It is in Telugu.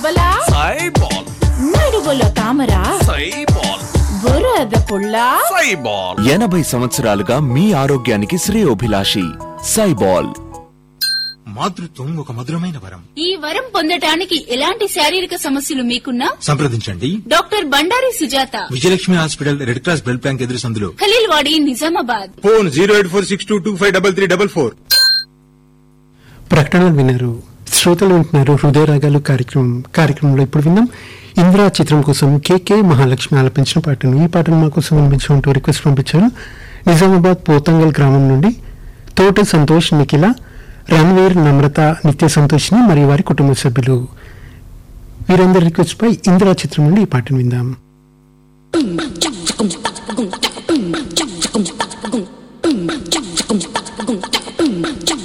బలా సైబాల్ నడువులో తామర సైబాల్ బురద పుల్ల సైబాల్ ఎనభై సంవత్సరాలుగా మీ ఆరోగ్యానికి శ్రేయోభిలాషి సైబాల్ మాతృత్వం ఒక మధురమైన వరం ఈ వరం పొందటానికి ఎలాంటి శారీరక సమస్యలు మీకున్నా సంప్రదించండి doctor Bandari Sujatha Vijayalakshmi hospital red cross blood bank ఎదురు సందులో Khaleelwadi Nizamabad phone zero eight four six two two five double three double four ప్రకటనలు విన్నారు శ్రోతలు వింటున్నారు హృదయ రాగాలు కార్యక్రమం కార్యక్రమంలో ఇప్పుడు విందాం ఇందిరా చిత్రం కోసం కేకే మహాలక్ష్మి ఆలపించిన పాటను ఈ పాటను మా కోసం వినిపించమంటూ రిక్వెస్ట్ పంపించారు నిజామాబాద్ పోతంగల్ గ్రామం నుండి తోట సంతోష్ నిఖిల రణ్వీర్ నమ్రత నిత్య సంతోష్ని మరియు వారి కుటుంబ సభ్యులు వీరందరి రిక్వెస్ట్ పై ఇందిరా చిత్రం నుండి ఈ పాటను విందాం చక్ చకం